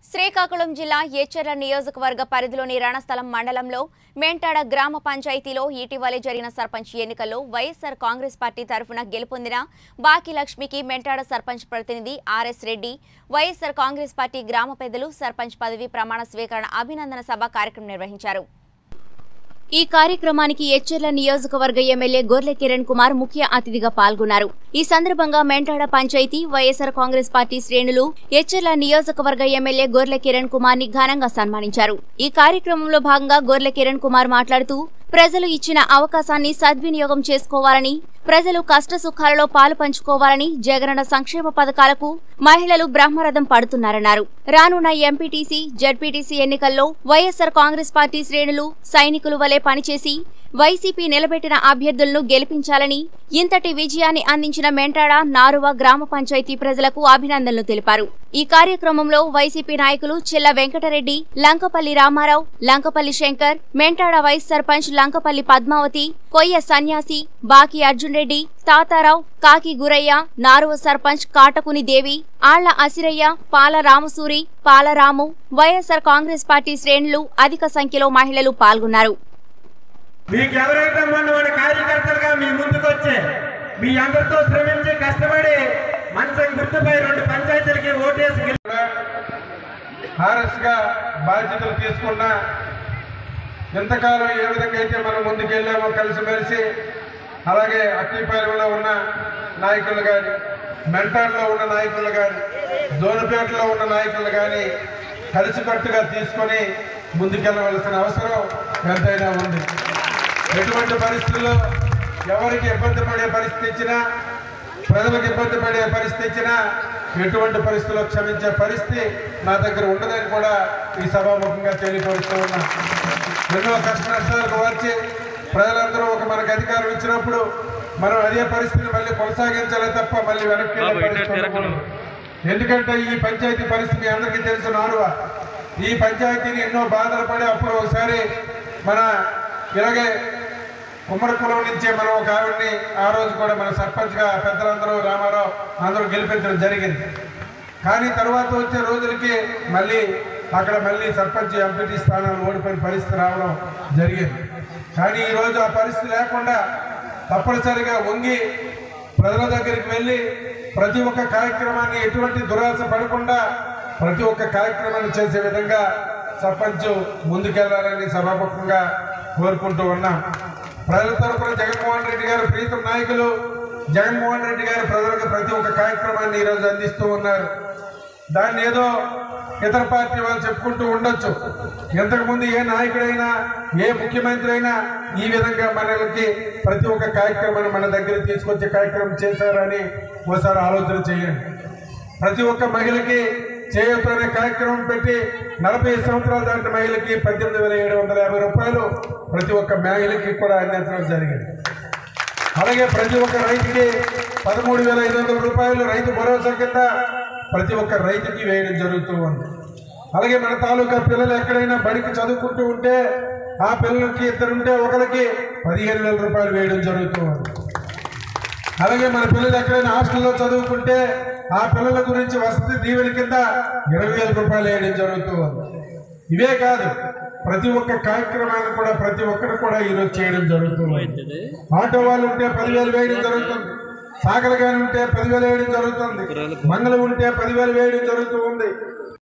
శ్రీకాకుళం జిల్లా ఏచర్ల నియోజకవర్గ పరిధిలోని రణస్థలం మండలంలో మెంటాడ గ్రామ పంచాయతీలో ఇటీవలే జరిగిన సర్పంచ్ ఎన్నికల్లో వైఎస్సార్ కాంగ్రెస్ పార్టీ తరఫున గెలుపొందిన బాకీ లక్ష్మికి మెంటాడ సర్పంచ్ ప్రతినిధి R S Reddy YSR Congress party గ్రామ పెద్దలు సర్పంచ్ పదవి ప్రమాణ స్వీకరణ అభినందన సభ కార్యక్రమం నిర్వహించారు ఈ కార్యక్రమానికి ఎచ్చెర్ల నియోజకవర్గ ఎమ్మెల్యే గొర్లె కిరణ్ కుమార్ ముఖ్య అతిథిగా పాల్గొన్నారు ఈ సందర్భంగా మెంటాడ పంచాయతీ వైఎస్సార్ కాంగ్రెస్ పార్టీ శ్రేణులు ఎచ్చెర్ల నియోజకవర్గ ఎమ్మెల్యే గొర్లె కిరణ్ కుమార్ ని ఘనంగా సన్మానించారు ఈ కార్యక్రమంలో భాగంగా గొర్లె కిరణ్ కుమార్ మాట్లాడుతూ ప్రజలు ఇచ్చిన అవకాశాన్ని సద్వినియోగం చేసుకోవాలని ప్రజలు కష్ట సుఖాలలో పాలు పంచుకోవాలని జగనన్న సంక్షేమ పథకాలకు మహిళలు బ్రహ్మరథం పడుతున్నారన్నారు రానున్న ఎంపీటీసీ జడ్పీటీసీ ఎన్నికల్లో వైఎస్సార్ కాంగ్రెస్ పార్టీ శ్రేణులు సైనికులు వలె పనిచేసి వైసీపీ నిలబెట్టిన అభ్యర్థులను గెలిపించాలని ఇంతటి విజయాన్ని అందించిన మెంటాడ నారువ గ్రామ పంచాయతీ ప్రజలకు అభినందనలు తెలిపారు ఈ కార్యక్రమంలో వైసీపీ నాయకులు చెల్ల వెంకటరెడ్డి లంకపల్లి రామారావు లంకపల్లి శంకర్ మెంటాడ వైస్ సర్పంచ్ లంకపల్లి పద్మావతి కొయ్య సన్యాసి బాకి అర్జున్ రెడ్డి తాతారావు కాకి గురయ్య నారువ సర్పంచ్ కాటకుని దేవి ఆళ్ల అసిరయ్య పాల రామసూరి పాలరాము వైఎస్సార్ కాంగ్రెస్ పార్టీ శ్రేణులు అధిక సంఖ్యలో మహిళలు పాల్గొన్నారు మీకు ఎవరైతే మొన్న మన కార్యకర్తలుగా మీ ముందుకు వచ్చే మీ అందరితో శ్రమించి కష్టపడి మంచం గుర్తుపై రెండు పంచాయతీలకి ఓటేసి గెలి- హారస్ గా బాధ్యతలు తీసుకున్నా ఎంతకాలం ఏ విధంగా అయితే మనం ముందుకెళ్ళామో కలిసిమెలిసి అలాగే అక్కిపాలెంలో ఉన్న నాయకులు కానీ మెంటార్లో ఉన్న నాయకులు కానీ దోనపేటలో ఉన్న నాయకులు కానీ కలిసికట్టుగా తీసుకొని ముందుకెళ్ళవలసిన అవసరం ఎంతైనా ఉంది ఎటువంటి పరిస్థితుల్లో ఎవరికి ఇబ్బంది పడే పరిస్థితి ఇచ్చినా ప్రజలకు ఇబ్బంది పడే పరిస్థితి ఇచ్చినా ఎటువంటి పరిస్థితుల్లో క్షమించే పరిస్థితి నా దగ్గర ఉండదని కూడా ఈ సభాముఖంగా తెలియపరుస్తూ ఉన్నా ఎన్నో కష్ట నష్టాలకు వచ్చి ప్రజలందరూ ఒక మనకు అధికారం ఇచ్చినప్పుడు మనం అదే పరిస్థితిని మళ్ళీ కొనసాగించాలి తప్ప మళ్ళీ వెనక్కి వెళ్ళే పరిస్థితి ఉండకూడదు. ఎందుకంటే ఈ పంచాయతీ పరిస్థితి మీ అందరికీ తెలిసిన నారువ ఈ పంచాయతీని ఎన్నో బాధలు పడి అప్పుడు ఒకసారి మన ఇలాగే ఉమ్మడి కులం నుంచే మనం ఒక ఆవిడ్ని ఆ రోజు కూడా మన సర్పంచ్గా పెద్దలందరూ రామారావు అందరూ గెలిపించడం జరిగింది కానీ తర్వాత వచ్చే రోజులకి మళ్ళీ అక్కడ మళ్ళీ సర్పంచ్ ఎంపీటీ స్థానాలు ఓడిపోయిన పరిస్థితి రావడం జరిగింది కానీ ఈరోజు ఆ పరిస్థితి లేకుండా తప్పనిసరిగా వంగి ప్రజల దగ్గరికి వెళ్ళి ప్రతి ఒక్క కార్యక్రమాన్ని ఎటువంటి దురాశ పడకుండా ప్రతి ఒక్క కార్యక్రమాన్ని చేసే విధంగా సర్పంచ్ ముందుకెళ్లాలని సభాముఖంగా కోరుకుంటూ ఉన్నాం ప్రజల తరపున జగన్మోహన్ రెడ్డి గారు ప్రీతం నాయకులు జగన్మోహన్ రెడ్డి గారు ప్రజలకు ప్రతి ఒక్క కార్యక్రమాన్ని ఈరోజు అందిస్తూ ఉన్నారు దాన్ని ఏదో ఇతర పార్టీ వాళ్ళు చెప్పుకుంటూ ఉండొచ్చు ఇంతకుముందు ఏ నాయకుడైనా ఏ ముఖ్యమంత్రి అయినా ఈ విధంగా మనకి ప్రతి ఒక్క కార్యక్రమాన్ని మన దగ్గర తీసుకొచ్చే కార్యక్రమం చేశారని ఒకసారి ఆలోచన చేయండి ప్రతి ఒక్క మహిళకి చేయొద్దు అనే కార్యక్రమం పెట్టి నలభై సంవత్సరాల దాటిన మహిళకి పద్దెనిమిది వేల ఏడు వందల యాభై రూపాయలు ప్రతి ఒక్క మహిళకి కూడా అందించడం జరిగింది అలాగే ప్రతి ఒక్క రైతుకి పదమూడు వేల ఐదు వందల రూపాయలు రైతు భరోసా కింద ప్రతి ఒక్క రైతుకి వేయడం జరుగుతూ ఉంది అలాగే మన తాలూకా పిల్లలు ఎక్కడైనా బడికి చదువుకుంటూ ఉంటే ఆ పిల్లలకి ఇద్దరుంటే ఒకరికి పదిహేను వేల రూపాయలు వేయడం జరుగుతూ ఉంది అలాగే మన పిల్లలు ఎక్కడైనా హాస్టల్లో చదువుకుంటే ఆ పిల్లల గురించి వసతి దీవెన కింద ఇరవై వేల రూపాయలు వేయడం జరుగుతూ ఉంది ఇవే కాదు ప్రతి ఒక్క కార్యక్రమాన్ని కూడా ప్రతి ఒక్కరు కూడా ఈరోజు చేయడం జరుగుతుంది ఆటో వాళ్ళు ఉంటే పదివేలు వేయడం జరుగుతుంది సాగలు కానీ ఉంటే పదివేలు వేయడం జరుగుతుంది మంగళం ఉంటే పదివేలు వేయడం జరుగుతూ ఉంది